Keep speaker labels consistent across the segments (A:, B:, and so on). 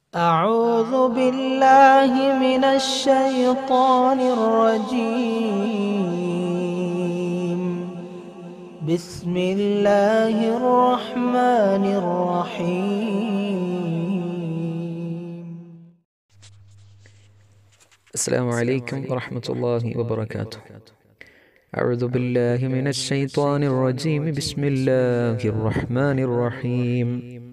A: أعوذ بالله من الشيطان الرجيم بسم الله الرحمن الرحيم
B: السلام عليكم ورحمة الله وبركاته أعوذ بالله من الشيطان الرجيم بسم الله الرحمن الرحيم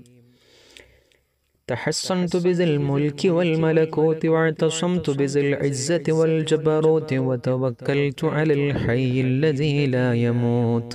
B: تحصنت بذي الملك والملكوت واعتصمت بذي العزة والجبروت وتوكلت على الحي الذي لا يموت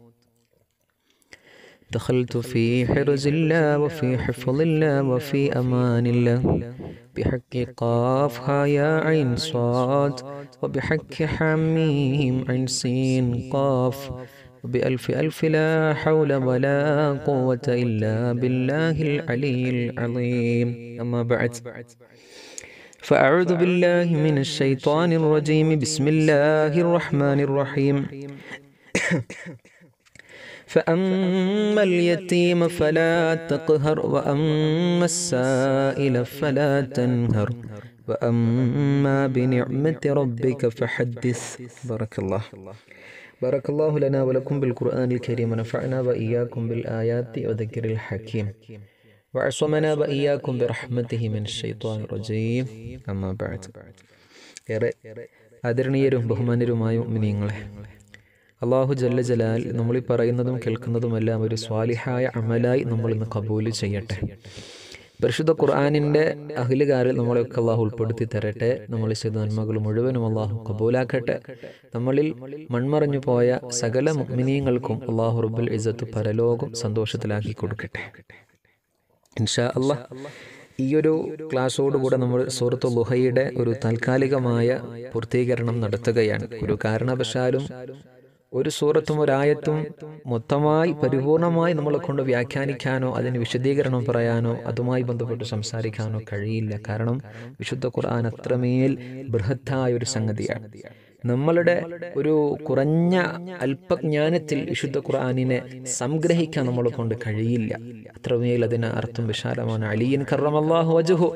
B: دخلت في حرز الله وفي حفظ الله وفي أمان الله بحق قاف ها يا عين صاد وبحق حميم عين سين قاف وبألف ألف لا حول ولا قوة إلا بالله العلي العظيم أما بعد فأعوذ بالله من الشيطان الرجيم بسم الله الرحمن الرحيم فأما اليتيم فلا تقهر وأما السائل فلا تنهر وأما بنعمة ربك فحدث بارك الله بارك الله لنا ولكم بالقرآن الكريم ونفعنا وإياكم بالآيات وذكر الحكيم وعصمنا وإياكم برحمته من الشيطان الرجيم أما بعد ഏറെ ആദരണീയരും ബഹുമാനരുമായ മിനിങ്ങളെ അള്ളാഹു ജല്ല ജലാൽ നമ്മൾ ഈ പറയുന്നതും കേൾക്കുന്നതുമെല്ലാം ഒരു സ്വാലിഹായ അമലായി നമ്മൾ ഇന്ന് കബൂല് ചെയ്യട്ടെ പരിശുദ്ധ ഖുർആാനിൻ്റെ അഖിലുകാരിൽ നമ്മളെയൊക്കെ അള്ളാഹു ഉൾപ്പെടുത്തി തരട്ടെ നമ്മൾ ചെയ്ത നന്മകൾ മുഴുവനും അള്ളാഹു കബൂലാക്കട്ടെ നമ്മളിൽ മൺമറഞ്ഞു പോയ സകല മുഗ്മിനീയങ്ങൾക്കും അള്ളാഹു റബ്ബുൽ ഇസത്ത് പരലോകം സന്തോഷത്തിലാക്കി കൊടുക്കട്ടെ ഇൻഷാ അള്ളാഹ് ഈ ഒരു ക്ലാസ്സോടുകൂടെ നമ്മൾ സൂറത്ത് ലുഹയുടെ ഒരു താൽക്കാലികമായ പൂർത്തീകരണം നടത്തുകയാണ് ഒരു കാരണവശാലും ഒരു സൂറത്തും ഒരായത്തും മൊത്തമായി പരിപൂർണമായി നമ്മളെ കൊണ്ട് വ്യാഖ്യാനിക്കാനോ അതിന് വിശദീകരണം പറയാനോ അതുമായി ബന്ധപ്പെട്ട് സംസാരിക്കാനോ കഴിയില്ല കാരണം വിശുദ്ധ ഖുർആൻ അത്രമേൽ ബൃഹത്തായ ഒരു സംഗതിയാണ് നമ്മളുടെ ഒരു കുറഞ്ഞ അല്പജ്ഞാനത്തിൽ വിശുദ്ധ ഖുർആാനിനെ സംഗ്രഹിക്കാൻ നമ്മളെ കൊണ്ട് കഴിയില്ല അത്രമേൽ അതിന് അർത്ഥം വിശാലമാണ് അലിയൻ കറമല്ലാഹു വജുഹു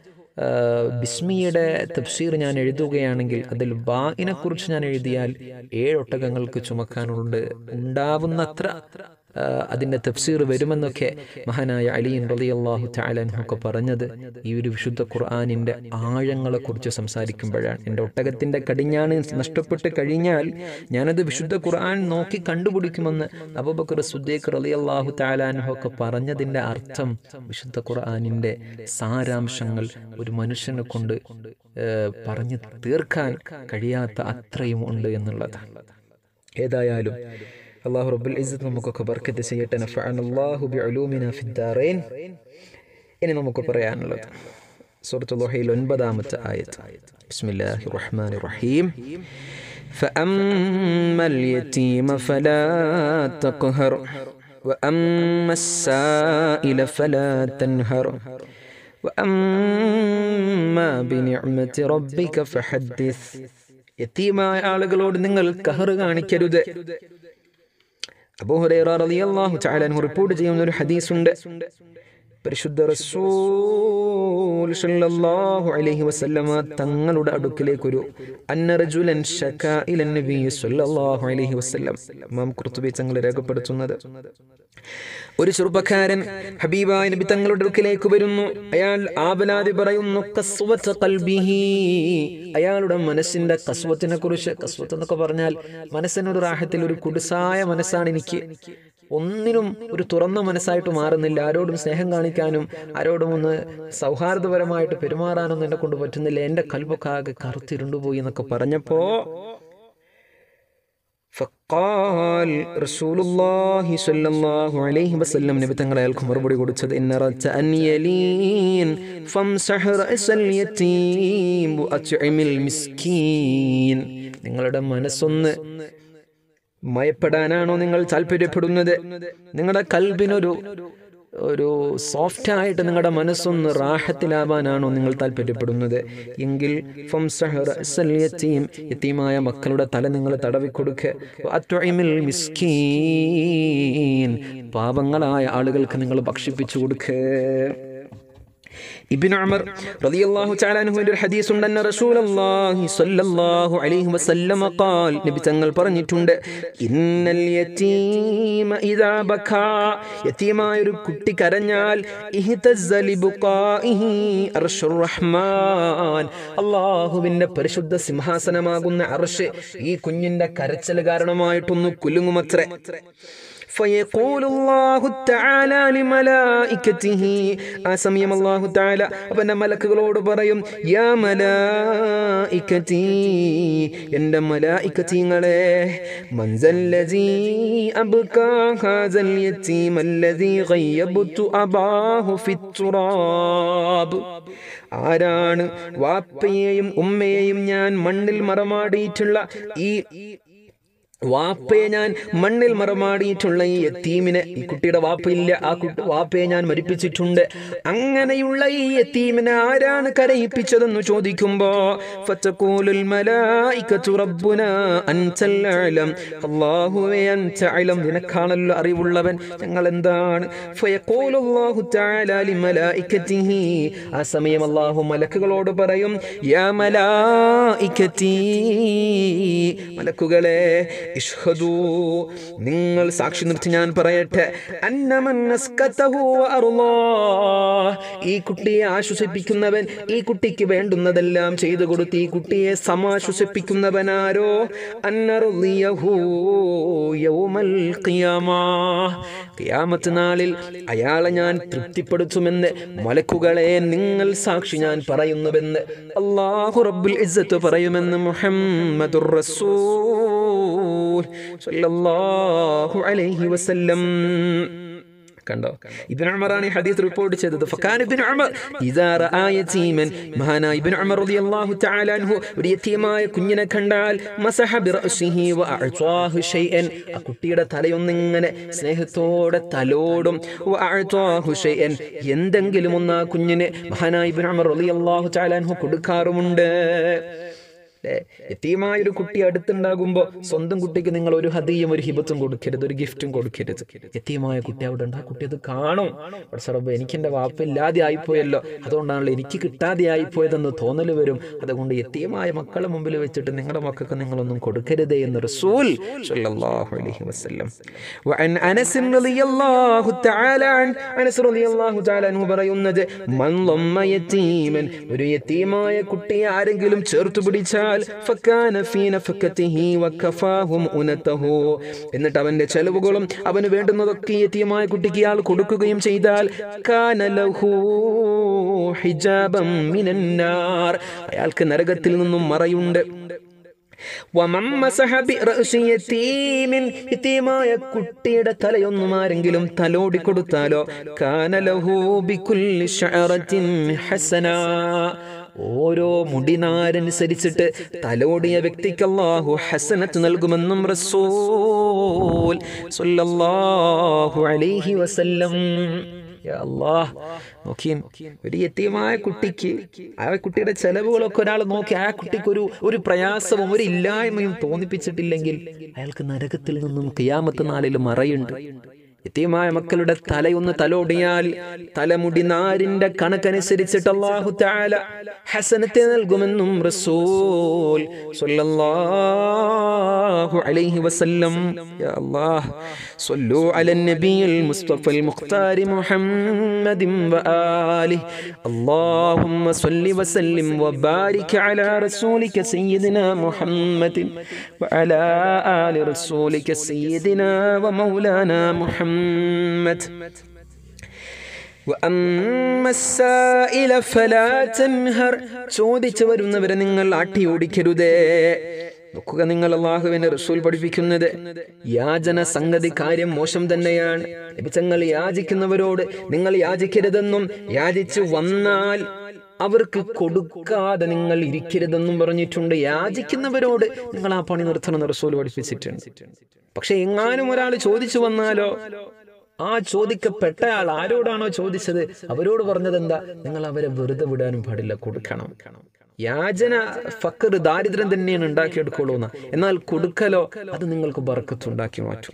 B: ബിസ്മിയുടെ തഫ്സീർ ഞാൻ എഴുതുകയാണെങ്കിൽ അതിൽ ബാഇനെ കുറിച്ച് ഞാൻ എഴുതിയാൽ ഏഴൊട്ടകങ്ങൾക്ക് ചുമക്കാനുണ്ട് ഉണ്ടാവുന്നത്ര അതിൻ്റെ തഫ്സീർ വരുമെന്നൊക്കെ മഹാനായ അലിയൻ റളിയല്ലാഹു ഒക്കെ പറഞ്ഞത് ഈ ഒരു വിശുദ്ധ ഖുർആാനിൻ്റെ ആഴങ്ങളെക്കുറിച്ച് സംസാരിക്കുമ്പോഴാണ് എൻ്റെ ഒട്ടകത്തിൻ്റെ കടിഞ്ഞാണ് നഷ്ടപ്പെട്ട് കഴിഞ്ഞാൽ ഞാനത് വിശുദ്ധ ഖുർആൻ നോക്കി കണ്ടുപിടിക്കുമെന്ന് അബൂബക്കർ സുദ്ദീഖ് റളിയല്ലാഹു ഒക്കെ പറഞ്ഞതിൻ്റെ അർത്ഥം വിശുദ്ധ ഖുർആാനിൻ്റെ സാരാംശങ്ങൾ ഒരു മനുഷ്യനെ കൊണ്ട് പറഞ്ഞു തീർക്കാൻ കഴിയാത്ത അത്രയും ഉണ്ട് എന്നുള്ളതാണ് ഏതായാലും അള്ളാഹു റബ്ബുൽ ഇസ്സത്ത് നമുക്കൊക്കെ ബർക്കത്ത് ചെയ്യട്ടെ നഫഅനല്ലാഹു ബിഉലൂമിന ഫിദ്ദാറൈൻ ഇനി നമുക്ക് പറയാനുള്ളത് സൂറത്തുൽ ളുഹയിൽ ഒൻപതാമത്തെ ആയത്ത് ബിസ്മില്ലാഹിർ റഹ്മാനിർ റഹീം فأما اليتيم فلا تقهر وأما السائل فلا تنهر وأما بنعمة ربك فحدث യത്തീമായ ആളുകളോട് നിങ്ങൾ കഹറ് കാണിക്കരുത് അബൂഹുറൈറ റളിയല്ലാഹു തആല അൻഹു റിപ്പോർട്ട് ചെയ്യുന്ന ഒരു ഹദീസ് ഉണ്ട് പരിശുദ്ധ റസൂൽ സല്ലല്ലാഹു അലൈഹി വസല്ലമ തങ്ങളുടെ അടുക്കിലേക്ക് ഒരു അന്ന റജുലൻ ശകാ ഇല നബി സല്ലല്ലാഹു അലൈഹി വസല്ലം ഇമാം ഖുർത്തുബി തങ്ങൾ രേഖപ്പെടുത്തുന്നത് ഒരു ചെറുപ്പക്കാരൻ ഹബീബായ നബി തങ്ങളുടെ അടുക്കിലേക്ക് വരുന്നു അയാൾ ആബലാതി പറയുന്നു കസ്വത്ത് കൽബിഹി അയാളുടെ മനസ്സിന്റെ കസ്വത്തിനെ കുറിച്ച് കസ്വത്ത് എന്നൊക്കെ പറഞ്ഞാൽ മനസ്സിനൊരു റാഹത്തിൽ ഒരു കുടുസായ മനസ്സാണ് എനിക്ക് ഒന്നിനും ഒരു തുറന്ന മനസ്സായിട്ട് മാറുന്നില്ല ആരോടും സ്നേഹം കാണിക്കാനും ആരോടും ഒന്ന് സൗഹാർദ്ദപരമായിട്ട് പെരുമാറാനൊന്നും എന്നെ കൊണ്ട് പറ്റുന്നില്ല എൻ്റെ കൽബൊക്കെ ആകെ കറുത്തിരുണ്ടുപോയി എന്നൊക്കെ പറഞ്ഞപ്പോ فقال رسول الله صلى الله عليه وسلم നബി തങ്ങൾ അയാൾക്ക് മറുപടി കൊടുത്തത് ഇന്ന റച്ച അൻ യലീൻ ഫംസഹ് റഅസൽ യതീം വഅത്ഇമിൽ മിസ്കീൻ നിങ്ങളുടെ മനസ്സൊന്ന് മയപ്പെടാനാണോ നിങ്ങൾ താല്പര്യപ്പെടുന്നത് നിങ്ങളുടെ കൽബിനൊരു ഒരു സോഫ്റ്റ് ആയിട്ട് നിങ്ങളുടെ മനസ്സൊന്ന് റാഹത്തിലാവാനാണോ നിങ്ങൾ താല്പര്യപ്പെടുന്നത് എങ്കിൽ ഫംസഹ് റഅസൽ യതീം യതീമായ മക്കളുടെ തല നിങ്ങൾ തടവിക്കൊടുക്കുക വഅത്ഇമിൽ മിസ്കീൻ പാപങ്ങളായ ആളുകൾക്ക് നിങ്ങൾ ഭക്ഷിപ്പിച്ചു കൊടുക്കുക ഇബ്നു ഉമർ റളിയല്ലാഹു തആല അൻഹുവിന്റെ ഒരു ഹദീസ് ഉണ്ട് അന്ന റസൂലുള്ളാഹി സ്വല്ലല്ലാഹു അലൈഹി വസല്ലം ഖാൽ നബി തങ്ങൾ പറഞ്ഞിട്ടുണ്ട് ഇന്നൽ യതീമ ഇദാ ബകാ യതീമായ ഒരു കുട്ടി കരഞ്ഞാൽ ഇഹ്തസ്സ ലിബുഖാഇഹി അർശുർ റഹ്മാൻ അല്ലാഹുവിന്റെ പരിശുദ്ധ സിംഹാസനമാകുന്ന അർശ് ഈ കുഞ്ഞിന്റെ കരച്ചൽ കാരണമായിട്ടൊന്ന് കുലുങ്ങുമത്രേ فيقول الله تعالى لملائكته ആ സമയം അല്ലാഹു തആല അവന്റെ മലക്കുകളോട് പറയും യാ മലായികതി എൻ്റെ മലായികതിങ്ങളെ മൻസല്ലദീ അബ്കാ ഹാസൽ യതീം അല്ലദീ ഗയ്യബ്തു അബാഹു ഫിത്തുറാബ് ആരാണ് വാപ്പയെയും ഉമ്മയെയും ഞാൻ മണ്ണിൽ മറമാടിയിട്ടുള്ള ഈ വാപ്പയെ ഞാൻ മണ്ണിൽ മറമാടിയിട്ടുള്ള ഈ യത്തീമിനെ ഈ കുട്ടിയുടെ വാപ്പയില്ല ആ കുട്ടി വാപ്പയെ ഞാൻ മരിപ്പിച്ചിട്ടുണ്ട് അങ്ങനെയുള്ള ഈ യത്തീമിനെ ആരാണ് കരയിപ്പിച്ചതെന്ന് ചോദിക്കുമ്പോ ഫതഖൂലുൽ മലായികതു റബ്ബുനാ അൻതൽ അലം അല്ലാഹുവേ അൻത അലം നിനക്കാണല്ലോ അറിവുള്ളവൻ ഞങ്ങൾ എന്താണ് ഫയഖൂലുല്ലാഹു തആല ലിമലായികതിഹി ആ സമയം അല്ലാഹു മലക്കുകളോട് പറയും യാ മലായികതി മലക്കുകളെ ഇഷ്ഹദൂ നിങ്ങൾ സാക്ഷി നിർത്തി ഞാൻ പറയട്ടെ അന്നമൻ അസ്കതഹു വഅർളാഹ്. ഈ കുട്ടിയെ ആശ്വസിപ്പിക്കുന്നവൻ ഈ കുട്ടിക്ക് വേണ്ടുന്നതെല്ലാം ചെയ്തു കൊടുത്ത് ഈ കുട്ടിയെ സമാശ്വസിപ്പിക്കുന്നവനാരോ അന്നറുളിയഹു യൗമൽ ഖിയാമാ ഖിയാമത്ത് നാളിൽ അയാളെ ഞാൻ തൃപ്തിപ്പെടുത്തുമെന്ന് മലക്കുകളെ നിങ്ങൾ സാക്ഷി ഞാൻ പറയുന്നുവെന്ന് അള്ളാഹു റബ്ബുൽ ഇസ്സത്ത് പറയുമെന്ന് മുഹമ്മദുർ റസൂൽ സല്ലല്ലാഹു അലൈഹി വസല്ലം കണ്ടോ ഇബ്നു ഉമറാണ് ഈ ഹദീസ് റിപ്പോർട്ട് ചെയ്തത് ഫകാന ഇബ്നു ഉമർ ഇദാ റആ യതീമൻ മഹാനായ ഇബ്നു ഉമർ റളിയല്ലാഹു തആല അൻഹു ഒരു യതീമായ കുഞ്ഞിനെ കണ്ടാൽ മസഹ ബിറഅസിഹി വഅഅതാഹു ഷൈഅൻ ആ കുട്ടിയുടെ തലയൊന്നിങ്ങനെ സ്നേഹത്തോടെ തലോടും വഅഅതാഹു ഷൈഅൻ എന്തെങ്കിലും ഒന്ന് ആ കുഞ്ഞിന് മഹാനായ ഇബ്നു ഉമർ റളിയല്ലാഹു തആല അൻഹു കൊടുക്കാറുമുണ്ട് അല്ലേ യത്തീമായ ഒരു കുട്ടി അടുത്തുണ്ടാകുമ്പോ സ്വന്തം കുട്ടിക്ക് നിങ്ങൾ ഒരു ഹദിയും ഒരു ഹിബത്തും കൊടുക്കരുത് ഒരു ഗിഫ്റ്റും കൊടുക്കരുത് യത്തീമായ കുട്ടി അവിടെ ഉണ്ട് ആ കുട്ടി അത് കാണും പക്ഷെ റബ്ബ് എനിക്ക് എൻ്റെ വാപ്പ ഇല്ലാതെ ആയിപ്പോയല്ലോ അതുകൊണ്ടാണല്ലോ എനിക്ക് കിട്ടാതെ ആയിപ്പോയതെന്ന് തോന്നൽ വരും അതുകൊണ്ട് യത്തീമായ മക്കളെ മുമ്പിൽ വെച്ചിട്ട് നിങ്ങളുടെ മക്കൾക്ക് നിങ്ങളൊന്നും കൊടുക്കരുതേ എന്ന് റസൂൽ സ്വല്ലല്ലാഹു അലൈഹി വസല്ലം وعن أنس رضي الله تعالى عن أنس رضي الله تعالى عنه പറയുന്നത് മൻ ളമ്മ യതീമൻ ഒരു യതീമായ കുട്ടിയെ ആരെങ്കിലും ചേർത്ത് പിടിച്ചാൽ ഫക്കാന ഫീ നഫക്കതിഹി വകഫാഹു മുനതഹു എന്നിട്ട് അവന്റെ ചെലവുകളും അവന് വേണ്ടുന്നതൊക്കെ യതീമായ കുട്ടിക്ക് ഇയാൾ കൊടുക്കുകയും ചെയ്താൽ കാന ലഹു ഹിജാബം മിനന്നാർ അയാൾക്ക് നരകത്തിൽ നിന്നും മറയുണ്ട് വമൻ മസഹ ബിറഅസി യതീമിൻ യതീമായ കുട്ടിയുടെ തലയൊന്നും ആരെങ്കിലും തലോടി കൊടുത്താലോ കാന ലഹു ബികുല്ലി ശഅറത്തിൻ ഹസന ഓരോ മുടിനാരനുസരിച്ചിട്ട് തലോടിയ വ്യക്തിക്ക് അല്ലാഹു ഹസനത്ത് നൽകുമെന്നും റസൂൽ സല്ലല്ലാഹു അലൈഹി വസല്ലം യാ അല്ലാഹ് നോക്കിയും ഒരു യത്തീമായ കുട്ടിക്ക് ആ കുട്ടിയുടെ ചെലവുകളൊക്കെ ഒരാൾ നോക്കി ആ കുട്ടിക്ക് ഒരു ഒരു പ്രയാസവും ഒരു ഇല്ലായ്മയും തോന്നിപ്പിച്ചിട്ടില്ലെങ്കിൽ അയാൾക്ക് നരകത്തിൽ നിന്നും കിയാമത്ത് നാളിൽ മറയുണ്ട് യത്തീമായ മക്കളുടെ തലയൊന്ന് തലോടിയാൽ തലമുടി നാരിന്റെ കണക്കനുസരിച്ചിട്ട് അല്ലാഹു തആല ഹസനത്തെ നൽകുമെന്നും റസൂൽ സ്വല്ലല്ലാഹു അലൈഹി വസല്ലം യാ അല്ലാഹ് സ്വല്ലു അലൻ നബിയിൽ മുസ്തഫൽ മുഖ്താരി മുഹമ്മദിൻ വആലിഹി اللهم صل وسلم وبارك على رسولك سيدنا محمد وعلى آل رسولك سيدنا ومولانا محمد وأما السائل فلا تنهر ചോദിച്ചു വരുന്നവരെ നിങ്ങൾ ആട്ടി ഓടിക്കരുതേ നോക്കുക നിങ്ങൾ അള്ളാഹുവിനെ റസൂൽ പഠിപ്പിക്കുന്നത് യാചന സംഗതി കാര്യം മോശം തന്നെയാണ് ലഭിച്ചങ്ങൾ യാചിക്കുന്നവരോട് നിങ്ങൾ യാചിക്കരുതെന്നും യാചിച്ചു വന്നാൽ അവർക്ക് കൊടുക്കാതെ നിങ്ങൾ ഇരിക്കരുതെന്നും പറഞ്ഞിട്ടുണ്ട് യാചിക്കുന്നവരോട് നിങ്ങൾ ആ പണി നിർത്തണമെന്ന് റസൂൽ പഠിപ്പിച്ചിട്ടുണ്ട് പക്ഷെ എങ്ങാനും ഒരാൾ ചോദിച്ചു വന്നാലോ ആ ചോദിക്കപ്പെട്ടയാൾ ആരോടാണോ ചോദിച്ചത് അവരോട് പറഞ്ഞത് എന്താ നിങ്ങൾ അവരെ വെറുതെ വിടാനും പാടില്ല കൊടുക്കണം യാചന ഫക്കർ ദാരിദ്ര്യം തന്നെയാണ് ഉണ്ടാക്കിയെടുക്കുള്ളൂ എന്ന് എന്നാൽ കൊടുക്കലോ അത് നിങ്ങൾക്ക് ബർക്കത്ത് ഉണ്ടാക്കി മാറ്റും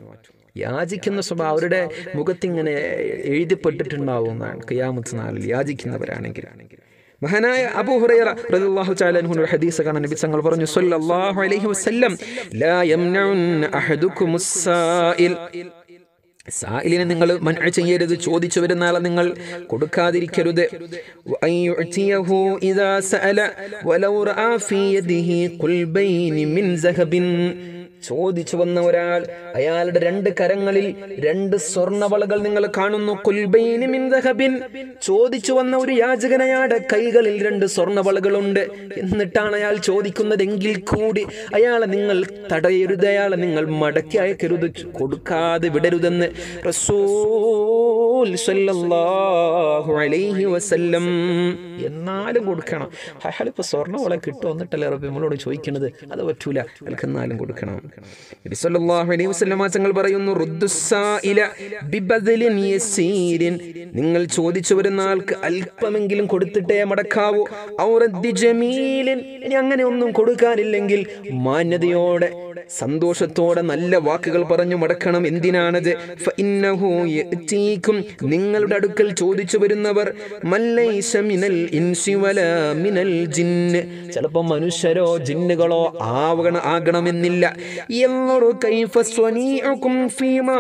B: യാചിക്കുന്ന സ്വഭാവം അവരുടെ മുഖത്തിങ്ങനെ എഴുതിപ്പെട്ടിട്ടുണ്ടാവും എന്നാണ് ഖിയാമത്ത് നാളിൽ യാചിക്കുന്നവരാണെങ്കിൽ മഹാനായ അബൂ ഹുറൈറ റളിയല്ലാഹു തആല അൻഹു ഒരു ഹദീസ് കാണാൻ നബി തങ്ങൾ പറഞ്ഞു സല്ലല്ലാഹു അലൈഹി വസല്ലം ലാ യംനഉൻ അഹദുക്കുമുസ് സായിൽ സായിലിനെ നിങ്ങൾ മൻഅ ചെയ്യരുത് ചോദിച്ചു വരുന്ന ആളെ നിങ്ങൾ കൊടുക്കാതിരിക്കരുത് വഅൻ യുഅ്തിയഹു ഇദാ സഅല വലൗ റആ ഫീ യദിഹി ഖുൽബൈനി മിൻ സഹബിൻ ചോദിച്ചു വന്ന ഒരാൾ അയാളുടെ രണ്ട് കരങ്ങളിൽ രണ്ട് സ്വർണവളകൾ നിങ്ങൾ കാണുന്നു കുൽബൈനി മിൻ ദഹബിൻ ചോദിച്ചു വന്ന ഒരു യാചകൻ അയാളുടെ കൈകളിൽ രണ്ട് സ്വർണവളകളുണ്ട് എന്നിട്ടാണ് അയാൾ ചോദിക്കുന്നതെങ്കിൽ കൂടി അയാളെ നിങ്ങൾ തടയരുത് അയാളെ നിങ്ങൾ മടക്കി അയക്കരുത് കൊടുക്കാതെ വിടരുതെന്ന് റസൂൽ സ്വല്ലല്ലാഹു അലൈഹി വസല്ലം എന്നാലും കൊടുക്കണം അയാളിപ്പോ സ്വർണ്ണവള കിട്ടുമോ എന്നിട്ടല്ലേ റബ്ബി നമ്മളോട് ചോദിക്കുന്നത് അത് പറ്റൂല അയാൾക്ക് എന്നാലും കൊടുക്കണം നബി സല്ലല്ലാഹു അലൈഹി വസല്ലം തങ്ങൾ പറയുന്നു റുദ്ദുസ്സായില ബിബദലിൻ യസീരിൻ നിങ്ങൾ ചോദിച്ചു വരുന്ന ആൾക്ക് അല്പമെങ്കിലും കൊടുത്തിട്ടേ മടക്കാവൂ ഔ റദ്ദി ജമീലിൻ ഇനി അങ്ങനെ ഒന്നും കൊടുക്കാനില്ലെങ്കിൽ മാന്യതയോടെ സന്തോഷത്തോടെ നല്ല വാക്കുകൾ പറഞ്ഞു മടക്കണം എന്തിനാണത് ഫഇന്നഹു യഅതീകും നിങ്ങളുടെ അടുക്കൽ ചോദിച്ചു വരുന്നവർ മല്ലൈസ മിനൽ ഇൻസി വലാ മിനൽ ജിന്ന് ചിലപ്പോൾ മനുഷ്യരോ ജിന്നുകളോ ആവണ ആകണമെന്നില്ല യൻദുറു കൈഫ സ്വനീഉകും ഫീമാ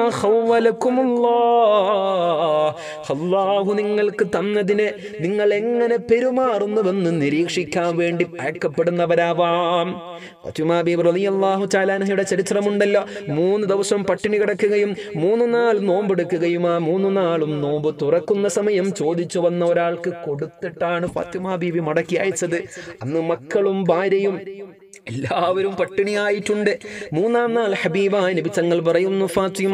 B: ഖവ്വലകുമുല്ലാഹ് അല്ലാഹു നിങ്ങൾക്ക് തന്നതിനെ നിങ്ങൾ എങ്ങനെ പെരുമാറുന്നുവെന്ന് നിരീക്ഷിക്കാൻ വേണ്ടി അയക്കപ്പെടുന്നവരാവാം ഫാത്തിമ ബീബി റളിയല്ലാഹു തആലാനഹയുടെ ചരിത്രമുണ്ടല്ലോ മൂന്ന് ദിവസം പട്ടിണി കിടക്കുകയും മൂന്ന് നാൾ നോമ്പെടുക്കുകയും ആ മൂന്ന് നാളും നോമ്പ് തുറക്കുന്ന സമയം ചോദിച്ചു വന്ന ഒരാൾക്ക് കൊടുത്തിട്ടാണ് ഫാത്തിമ ബീബി മടക്കി അയച്ചത് അന്ന് മക്കളും ഭാര്യയും എല്ലാവരും പട്ടിണിയായിട്ടുണ്ട് മൂന്നാം നാൾ ഹബീബായ നബി തങ്ങൾ പറയുന്നു ഫാത്തിമ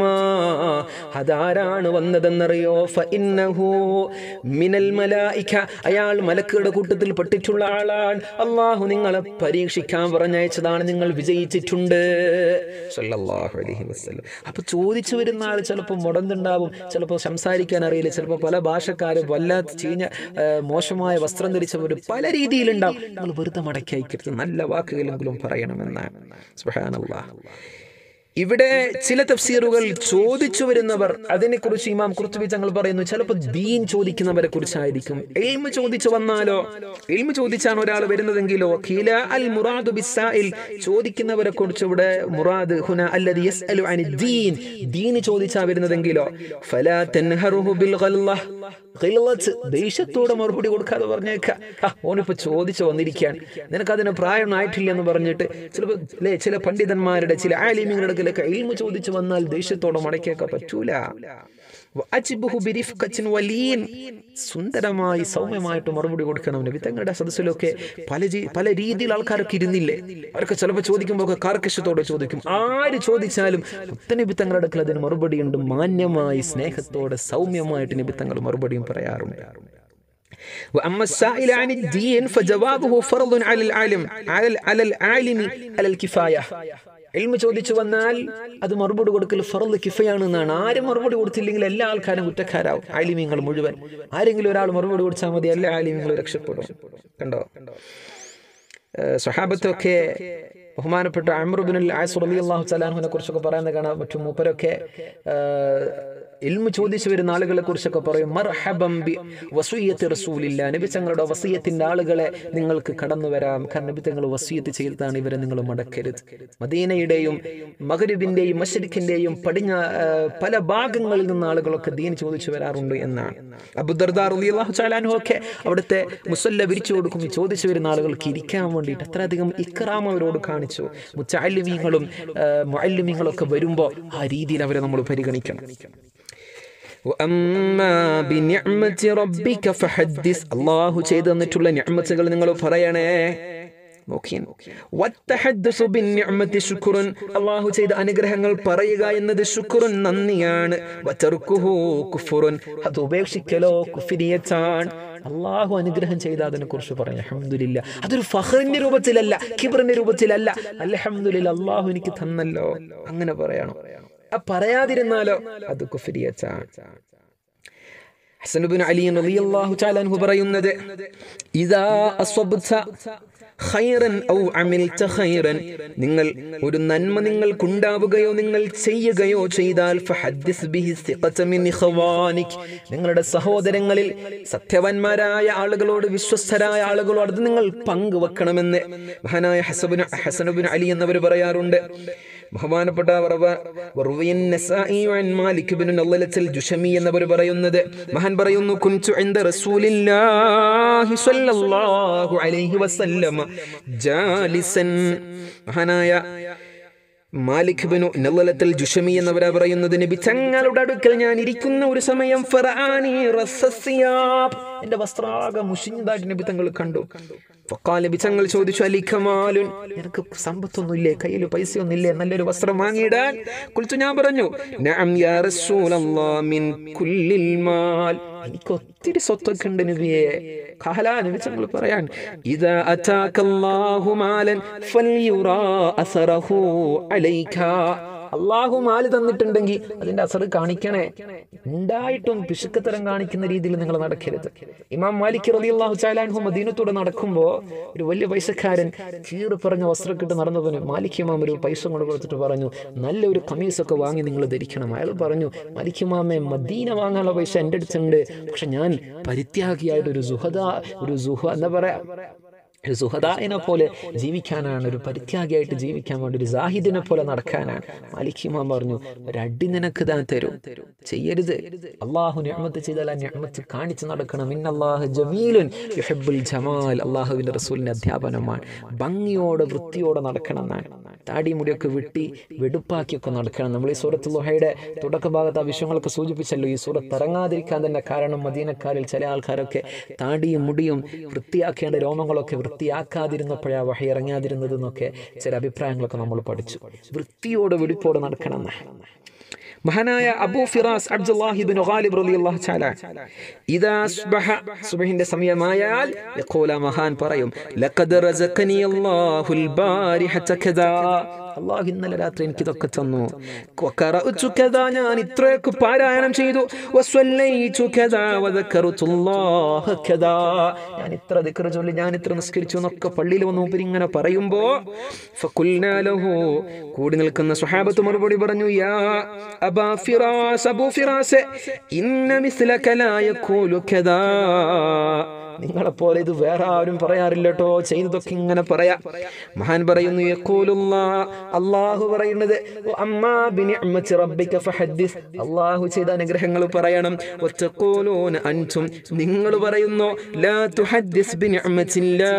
B: അതാരാണ് വന്നതെന്നറിയോ ഫഇന്നഹു മിനൽ മലായിക അയാൾ മലക്കുകളുടെ കൂട്ടത്തിൽ പെട്ടിട്ടുള്ള ആളാണ് അള്ളാഹു നിങ്ങളെ പരീക്ഷിക്കാൻ പറഞ്ഞയച്ചതാണ് നിങ്ങൾ വിജയിച്ചിട്ടുണ്ട് സല്ലല്ലാഹു അലൈഹി വസല്ലം അപ്പൊ ചോദിച്ചു വരുന്ന ആൾ ചിലപ്പോൾ മുടന്തുണ്ടാവും ചിലപ്പോൾ സംസാരിക്കാൻ അറിയില്ല ചിലപ്പോൾ പല ഭാഷക്കാരും വല്ലാത്ത ചീഞ്ഞ ആ, മോശമായ വസ്ത്രം ധരിച്ചവർ പല രീതിയിലുണ്ടാവും നിങ്ങൾ വെറുതെ മടക്കി അയക്കരുത് നല്ല വാക്കുകളെങ്കിലും പറയണമെന്നാണ് സുബ്ഹാനല്ലാഹ് ഇവിടെ ചില തഫ്സീറുകൾ ചോദിച്ചു വരുന്നവർ അതിനെക്കുറിച്ച് ഇമാം കുർത്തുബി തങ്ങൾ പറയുന്നു ചിലപ്പോൾ ദീൻ ചോദിക്കുന്നവരെ കുറിച്ചായിരിക്കും എൽമ ചോദിച്ചു വന്നാലോ എൽമ ചോദിച്ചാണ് ഒരാൾ വരുന്നതെങ്കിലോ ഖീല അൽ മുറാദു ബിസ്സായിൽ ചോദിക്കുന്നവരെ കുറിച്ച് ഇവിടെ മുറാദ് ഹുന അല്ലദി യസ്അലു അനി ദീൻ ദീൻ ചോദിച്ചാ വരുന്നതെങ്കിലോ ഫലാ തൻഹറുഹു ബിൽ ഗല്ലഹ് ഖില്ലത്ത് ദേഷ്യത്തോടെ മറുപടി കൊടുക്കാതെ പറഞ്ഞേക്ക ആ, ഓനിപ്പോ ചോദിച്ചു വന്നിരിക്കുകയാണ് നിനക്ക് അതിന് പ്രായം ആയിട്ടില്ല എന്ന് പറഞ്ഞിട്ട് ചിലപ്പോൾ അല്ലേ ചില പണ്ഡിതന്മാരുടെ ചില ആലിമ്യങ്ങളുടെ അടുക്കലൊക്കെ ഇൽമു ചോദിച്ചു വന്നാൽ ദേഷ്യത്തോടെ മടക്കിയൊക്കെ പറ്റൂല വഅജ്ബുഹു ബിരിഫ്ഖത്തിൻ വലീൻ. സുന്ദരമായി സൗമ്യമായിട്ട് മറുപടി കൊടുക്കണം നബി തങ്ങളുടെ സദസ്സിലൊക്കെ പല ജീ- പല രീതിയിൽ ആൾക്കാരൊക്കെ ഇരുന്നില്ലേ അവരൊക്കെ ചിലപ്പോൾ ചോദിക്കുമ്പോൾ ഒക്കെ കാർക്കശ്യത്തോടെ ചോദിക്കും ആര് ചോദിച്ചാലും നബി തങ്ങളുടെ അടുക്കൽ അതിന് മറുപടി ഉണ്ട് മാന്യമായി സ്നേഹത്തോടെ സൗമ്യമായിട്ട് നബി തങ്ങൾ മറുപടിയും പറയാറുണ്ട് وأما السائل عن الدين فجوابه فرض على العالم على على العالم على الكفاية ഇൽമ ചോദിച്ചു വന്നാൽ അത് മറുപടി കൊടുക്കൽ ഫറല് കിഫയാണെന്നാണ് ആരും മറുപടി കൊടുത്തില്ലെങ്കിൽ എല്ലാ ആൾക്കാരും കുറ്റക്കാരാവും ആലിമ്യങ്ങൾ മുഴുവൻ ആരെങ്കിലും ഒരാൾ മറുപടി കൊടുത്താൽ മതി എല്ലാ ആലിമ്യങ്ങളും രക്ഷപ്പെടും കണ്ടോ ഏഹ് സ്വഹാബത്തൊക്കെ ബഹുമാനപ്പെട്ട അമ്രുബിൻ ആസ് റളിയല്ലാഹു തആലാഹുവിനെ കുറിച്ചൊക്കെ പറയുന്നത് കാണാൻ പറ്റും മൂപ്പരൊക്കെ ഏഹ്, ഇൽമു ചോദിച്ചു വരുന്ന ആളുകളെ കുറിച്ചൊക്കെ പറയും മർഹബം ബി വസൂയത്ത് റസൂലില്ല നബി തങ്ങളുടെ വസീയത്തിന്റെ ആളുകളെ നിങ്ങൾക്ക് കടന്നു വരാം കാരണം നബി തങ്ങൾ വസീയത്ത് ചെയ്താണ് ഇവരെ നിങ്ങൾ മടക്കരുത് മദീനയുടെയും മകരിബിന്റെയും മഷരിഖിന്റെയും പടിഞ്ഞ ഏഹ്, പല ഭാഗങ്ങളിൽ നിന്ന് ആളുകളൊക്കെ ദീൻ ചോദിച്ചു വരാറുണ്ട് എന്നാണ് അബുദർദാർ റളിയല്ലാഹു തആലാഹു ഒക്കെ അവിടുത്തെ മുസല്ല വിരിച്ചു കൊടുക്കും ഈ ചോദിച്ചു വരുന്ന ആളുകൾക്ക് ഇരിക്കാൻ വേണ്ടിയിട്ട് അത്രയധികം ഇക്റാം അവരോട് കാണിച്ചു മുച്ചാലിമീങ്ങളും മുഅല്ലിമീങ്ങളും ഒക്കെ വരുമ്പോൾ ആ രീതിയിൽ അവരെ നമ്മൾ പരിഗണിക്കണം وأما بنعمة ربك فحدث الله ചെയ്തു തന്നിട്ടുള്ള നിഅമത്തുകൾ നിങ്ങൾ പറയണേ നോക്കിയൻ വത്തഹദ്ദുസു ബിന്നിഅമതി ശുക്റുൻ അല്ലാഹു ചെയ്ത അനുഗ്രഹങ്ങൾ പറയുക എന്നത് ശുക്റുൻ നന്ദിയാണ് വതർക്കുഹു കുഫ്റുൻ അത് ഉപേക്ഷിക്കലോ കുഫിരിയത്താണ് അള്ളാഹു അനുഗ്രഹം ചെയ്ത അതിനെ കുറിച്ച് പറയാം അഹമ്മദില്ല അതൊരു ഫഹറിന്റെ രൂപത്തിലല്ല കിബറിന്റെ രൂപത്തിലല്ല അൽഹംദുലില്ല അള്ളാഹു എനിക്ക് തന്നല്ലോ അങ്ങനെ പറയണം ആ പറയാതിരുന്നാലോ അത് കുഫിരിയത്താണ് ഹസനുബിൻ അലി റളിയല്ലാഹു തആല അൻഹു പറയുന്നത് ഇദാ അസ്വബ്ത ഖൈറൻ ഔ അമിൽത ഖൈറൻ നിങ്ങൾ ഒരു നന്മ നിങ്ങൾക്കുണ്ടാവുകയോ നിങ്ങൾ ചെയ്യുകയോ ചെയ്താൽ ഫഹദ്ദിസ് ബിഹി സിഖത മിൻ ഇഖ്വാനിക് നിങ്ങളുടെ സഹോദരങ്ങളിൽ സത്യവാന്മാരായ ആളുകളോട് വിശ്വസ്തരായ ആളുകളോട് അത് നിങ്ങൾ പങ്കുവെക്കണമെന്ന് മഹാനായ ഹസബിന് ഹസനബിൻ അലി എന്നവർ പറയാറുണ്ട് ബഹുമാനപ്പെട്ട ജുഷമി എന്നവർ പറയുന്നത് മഹാൻ പറയുന്നു കുൻതു ഇൻദ റസൂലില്ലാഹി സ്വല്ലല്ലാഹു അലൈഹി വസല്ലമ ജാലിസൻ മഹാനായ മാലിക് ബിനു നല്ലലത്തൽ ജുഷമി എന്നവരാ പറയുന്നത് നബി തങ്ങളുടെ അടുക്കൽ ഞാൻ ഇരിക്കുന്ന ഒരു സമയം ഫറാനി റസസിയാബ് എന്റെ വസ്ത്രാകെ മുഷിഞ്ഞതായിട്ട് നബി തങ്ങൾ കണ്ടു ഫക്കാൽ നബി തങ്ങൾ ചോദിച്ചു അലി ഖമാലുൻ നിനക്ക് സമ്പത്തൊന്നുമില്ലേ കയ്യിൽ പൈസയൊന്നുമില്ലേ നല്ലൊരു വസ്ത്രം വാങ്ങിയിടാൻ കുളിച്ചു ഞാൻ പറഞ്ഞു നഅം യാ റസൂലല്ലാഹ് മിൻ കുല്ലിൽ മാൽ എനിക്ക് ഒത്തിരി സ്വത്തൊക്കെ ഉണ്ട് നബിയെ ഖഹല നബി തങ്ങൾ പറയാൻ ഇദാ അതാകല്ലാഹു മാലൻ ഫൽയുറാ അസറഹു അലൈക അള്ളാഹു മാല് തന്നിട്ടുണ്ടെങ്കിൽ അതിന്റെ അസർ കാണിക്കണേ ഉണ്ടായിട്ടും പിശുക്കത്തരം കാണിക്കുന്ന രീതിയിൽ നിങ്ങൾ നടക്കരുത് ഇമാം മാലിക് റലി അള്ളാഹു ചാലാൻഹു മദീനത്തൂടെ നടക്കുമ്പോ ഒരു വലിയ പൈസക്കാരൻ കീറി പറഞ്ഞ വസ്ത്രം ഇട്ട് നടന്നവന് മാലിക് ഇമാം ഒരു പൈസ കൊണ്ട് കൊടുത്തിട്ട് പറഞ്ഞു നല്ലൊരു കമീസൊക്കെ വാങ്ങി നിങ്ങൾ ധരിക്കണം അയാൾ പറഞ്ഞു മാലിക് ഇമാമെ മദീന വാങ്ങാനുള്ള പൈസ എൻ്റെ അടുത്തുണ്ട് പക്ഷെ ഞാൻ പരിത്യാഗിയായിട്ട് ഒരു സുഹദ ഒരു സുഹ എന്താ പറയാ ഒരു സുഹദായനെ പോലെ ജീവിക്കാനാണ് ഒരു പരിത്യാഗിയായിട്ട് ജീവിക്കാൻ വേണ്ടി ഒരു ജാഹിദിനെ പോലെ നടക്കാനാണ് മാലിക് ഇമാം പറഞ്ഞു ഒരു അടി നിനക്ക് താൻ തരും ചെയ്യരുത് അള്ളാഹു ഞമ്മത്ത് ചെയ്താൽ ആ ഞമ്മത്ത് കാണിച്ചു നടക്കണം ഇന്നല്ലാഹു ജമീലുൻ യുഹിബ്ബുൽ ജമാൽ അള്ളാഹുവിന്റെ റസൂലിന്റെ അധ്യാപനമാണ് ഭംഗിയോടെ വൃത്തിയോടെ നടക്കണം എന്നാണ് താടി മുടിയൊക്കെ വെട്ടി വെടുപ്പാക്കിയൊക്കെ നടക്കണം നമ്മൾ ഈ സൂറത്ത് ലുഹയുടെ തുടക്ക ഭാഗത്ത് ആ വിഷയങ്ങളൊക്കെ സൂചിപ്പിച്ചല്ലോ ഈ സൂറത്ത് ഇറങ്ങാതിരിക്കാൻ തന്നെ കാരണം മദീനക്കാരിൽ ചില ആൾക്കാരൊക്കെ താടിയും മുടിയും വൃത്തിയാക്കേണ്ട രോമങ്ങളൊക്കെ വൃത്തിയാക്കാതിരുന്നപ്പോഴാ വഹ ഇറങ്ങാതിരുന്നത് എന്നൊക്കെ ചില അഭിപ്രായങ്ങളൊക്കെ നമ്മൾ പഠിച്ചു വൃത്തിയോടെ വെടിപ്പോടെ നടക്കണം എന്നാണ് മഹാനായ Abu Firas Abdullahi bin Ghalib റളിയല്ലാഹു തആല ഇദാ അസ്ബഹ സുബ്ഹിന്റെ സമയമായാൽ യഖൂല മഹാൻ പറയും ലഖദ് റസഖനി അല്ലാഹുൽ ബാരിഹത കദാ അള്ളാഹു ഇന്നലെ രാത്രി എനിക്ക് ഇതൊക്കെ തന്നു വഖറഅതു കദാ ഞാൻ ഇത്രയൊക്കെ പാരായണം ചെയ്തു വസ്വല്ലൈതു കദാ വദക്കറതുല്ലാഹ കദാ ഞാൻ ഇത്ര ദിക്ർ ചൊല്ലി ഞാൻ ഇത്ര നിസ്കരിച്ചു എന്നൊക്കെ പള്ളിയിൽ വന്ന് മൂപ്പര് ഇങ്ങനെ പറയുമ്പോ ഫഖുൽനാ ലഹു കൂടി നിൽക്കുന്ന സ്വഹാബത്ത് മറുപടി പറഞ്ഞു യാ അബാ ഫിറാസ് അബൂ ഫിറാസ് ഇന്ന മിസ്ലക ലാ യഖൂലു കദാ നിങ്ങളെ പോലെ ഇത് വേറെ ആരും പറയാറില്ല കേട്ടോ ചെയ്തതൊക്കെ ഇങ്ങനെ പറയാ മഹാൻ പറയുന്നു യഖൂലുല്ലാ അള്ളാഹു പറയുന്നത് അമ്മാ ബിനിഅമത്തി റബ്ബിക ഫഹദ്ദിസ് അള്ളാഹു ചെയ്ത അനുഗ്രഹങ്ങൾ പറയണം വതഖൂലൂന അൻതും നിങ്ങൾ പറയുന്നു ലാ തുഹദ്ദിസ് ബിനിഅമത്തില്ലാ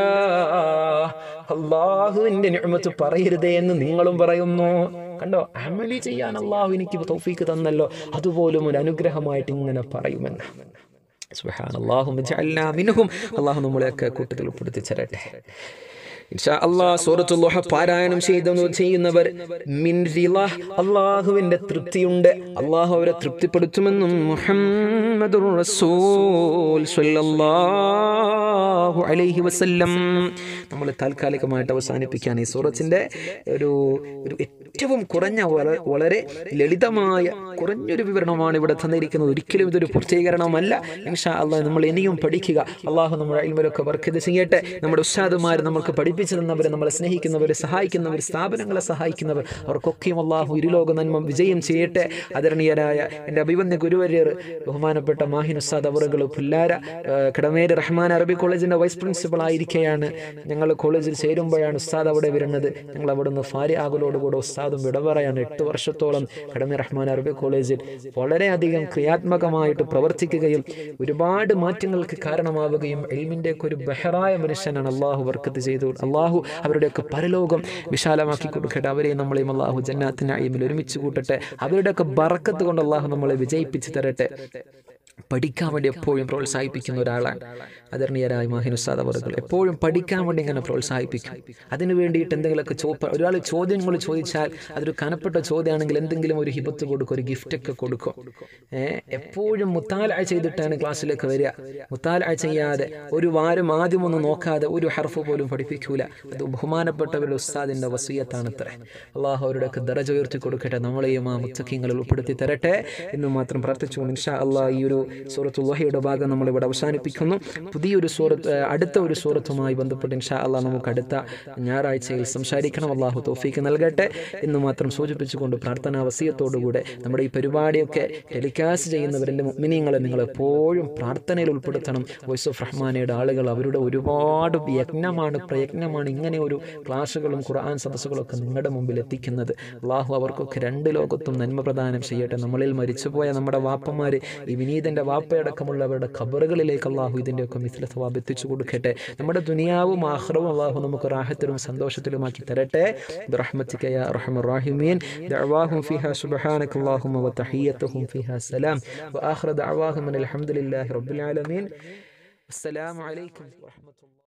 B: അള്ളാഹുവിന്റെ നിഅമത്ത് പറയരുതേ എന്ന് നിങ്ങളും പറയുന്നു കണ്ടോ അമലി ചെയ്യാൻ അള്ളാഹു എനിക്ക് തൗഫീക്ക് തന്നല്ലോ അതുപോലും ഒരു അനുഗ്രഹമായിട്ട് ഇങ്ങനെ പറയുമെന്ന് സുബ്ഹാൻ അല്ലാഹു മജഅൽനാ മിൻഹും അള്ളാഹു നമ്മളെയൊക്കെ കൂട്ടത്തിൽ ഉൾപ്പെടുത്തി തരട്ടെ ഇൻഷാ അല്ലാഹ് സൂറത്തുൽ ളുഹ പാരായണം ചെയ്തു ചെയ്യുന്നവർ മിൻ റിളഹ് അള്ളാഹുവിന്റെ തൃപ്തിയുണ്ട് അള്ളാഹു അവരെ തൃപ്തിപ്പെടുത്തുമെന്നും മുഹമ്മദുർ റസൂൽ സ്വല്ലല്ലാഹു അലൈഹി വസല്ലം നമ്മൾ താൽക്കാലികമായിട്ട് അവസാനിപ്പിക്കാൻ ഈ സൂറത്തിന്റെ ഒരു ഒരു ഏറ്റവും കുറഞ്ഞ വള- വളരെ ലളിതമായ കുറഞ്ഞൊരു വിവരണമാണ് ഇവിടെ തന്നിരിക്കുന്നത് ഒരിക്കലും ഇതൊരു പൂർത്തീകരണമല്ല ഇൻഷാ അള്ളാഹ് നമ്മൾ ഇനിയും പഠിക്കുക അള്ളാഹു നമ്മുടെ അയിൽമലൊക്കെ വർക്ക് ഇത് ചെയ്യട്ടെ നമ്മുടെ ഉസ്താദുമാർ നമുക്ക് പഠിപ്പിച്ചു തന്നവർ നമ്മളെ സ്നേഹിക്കുന്നവർ സഹായിക്കുന്നവർ സ്ഥാപനങ്ങളെ സഹായിക്കുന്നവർ അവർക്കൊക്കെയും അള്ളാഹു ഇരുലോക നന്മ വിജയം ചെയ്യട്ടെ ആദരണീയരായ എൻ്റെ അഭിവന്യ ഗുരുവര്യർ ബഹുമാനപ്പെട്ട മാഹിൻ ഉസ്താദ് അവറുകൾ പുല്ലാര ഏഹ്, കിടമേര് റഹ്മാൻ അറബി കോളേജിൻ്റെ വൈസ് പ്രിൻസിപ്പൾ ആയിരിക്കെയാണ് ഞങ്ങൾ കോളേജിൽ ചേരുമ്പോഴാണ് ഉസ്താദ് അവിടെ വരുന്നത് ഞങ്ങൾ അവിടുന്ന് ഫാരിയാകലോടുകൂടെ ഉസ്താദും വിട പറയാണ് എട്ട് വർഷത്തോളം കടമ റഹ്മാൻ അറബി കോളേജിൽ വളരെയധികം ക്രിയാത്മകമായിട്ട് പ്രവർത്തിക്കുകയും ഒരുപാട് മാറ്റങ്ങൾക്ക് കാരണമാവുകയും എൽമിൻ്റെ ഒക്കെ ഒരു ബഹറായ മനുഷ്യനാണ് അള്ളാഹു വർക്കത്ത് ചെയ്തു അള്ളാഹു അവരുടെയൊക്കെ പരലോകം വിശാലമാക്കി കൊടുക്കട്ടെ അവരെയും നമ്മളെയും അള്ളാഹു ജന്നാത്തിന് അയിമിൽ ഒരുമിച്ച് കൂട്ടട്ടെ അവരുടെയൊക്കെ ബറക്കത്ത് കൊണ്ട് അള്ളാഹു നമ്മളെ വിജയിപ്പിച്ച് തരട്ടെ പഠിക്കാൻ വേണ്ടി എപ്പോഴും പ്രോത്സാഹിപ്പിക്കുന്ന ഒരാളാണ് ആദരണീയരായ മാഹിനുസാദ് അവറുകൾ എപ്പോഴും പഠിക്കാൻ വേണ്ടി ഇങ്ങനെ പ്രോത്സാഹിപ്പിക്കും അതിന് വേണ്ടിയിട്ട് എന്തെങ്കിലുമൊക്കെ ചോ ഒരാൾ ചോദ്യങ്ങൾ ചോദിച്ചാൽ അതൊരു കനപ്പെട്ട ചോദ്യമാണെങ്കിൽ എന്തെങ്കിലും ഒരു ഹിബത്ത് കൊടുക്കും ഒരു ഗിഫ്റ്റൊക്കെ കൊടുക്കും ഏഹ് എപ്പോഴും മുത്താല ചെയ്തിട്ടാണ് ക്ലാസ്സിലേക്ക് വരിക മുത്താല ചെയ്യാതെ ഒരു വാരം ആദ്യം ഒന്ന് നോക്കാതെ ഒരു ഹർഫ് പോലും പഠിപ്പിക്കൂല അത് ബഹുമാനപ്പെട്ടവരുടെ ഉസ്താദിന്റെ വസീയത്താണ് അത്ര അള്ളാഹു അവരുടെയൊക്കെ ദറജ ഉയർത്തി കൊടുക്കട്ടെ നമ്മളെയും ആ മുത്തക്കിങ്ങളിൽ ഉൾപ്പെടുത്തി തരട്ടെ എന്ന് മാത്രം പ്രാർത്ഥിച്ചു ഇൻഷാ അള്ളാഹ് ഈ ഒരു സൂറത്തുള്ളഹയുടെ ഭാഗം നമ്മളിവിടെ അവസാനിപ്പിക്കുന്നു പുതിയൊരു സൂറത്ത് ഏഹ്, അടുത്ത ഒരു സൂറത്തുമായി ബന്ധപ്പെട്ട് ഇൻഷാ അള്ളാഹ് നമുക്ക് അടുത്ത ഞായറാഴ്ചയിൽ സംസാരിക്കണം അള്ളാഹു തോഫീക്ക് നൽകട്ടെ എന്ന് മാത്രം സൂചിപ്പിച്ചുകൊണ്ട് പ്രാർത്ഥനാ വസീയത്തോടുകൂടെ നമ്മുടെ ഈ പരിപാടിയൊക്കെ ടെലികാസ്റ്റ് ചെയ്യുന്നവരെൻ്റെ മിനിങ്ങളെ നിങ്ങൾ എപ്പോഴും പ്രാർത്ഥനയിൽ ഉൾപ്പെടുത്തണം വോയിസ് ഓഫ് റഹ്മാനയുടെ ആളുകൾ അവരുടെ ഒരുപാട് യജ്ഞമാണ് പ്രയത്നമാണ് ഇങ്ങനെ ഒരു ക്ലാസ്സുകളും ഖുർആൻ സദസ്സുകളൊക്കെ നിങ്ങളുടെ മുമ്പിൽ എത്തിക്കുന്നത് അള്ളാഹു അവർക്കൊക്കെ രണ്ട് ലോകത്തും നന്മ പ്രദാനം ചെയ്യട്ടെ നമ്മളിൽ മരിച്ചുപോയ നമ്മുടെ വാപ്പമാർ ഈ വിനീതൻ്റെ വാപ്പയടക്കമുള്ളവരുടെ ഖബറുകളിലേക്ക് അള്ളാഹു ഇതിൻ്റെയൊക്കെ മിസ്ല സവാബ് എത്തിച്ചു കൊടുക്കട്ടെ നമ്മുടെ ദുനിയാവും ആഹ്റവും അള്ളാഹു നമുക്ക് റാഹത്തിലും സന്തോഷത്തിലുമാക്കി തരട്ടെ برحمتك يا ارحم الراحمين دعواهم فيها سبحانك اللهم وتحيتهم فيها سلام واخر دعواهم ان الحمد لله رب العالمين السلام عليكم ورحمه الله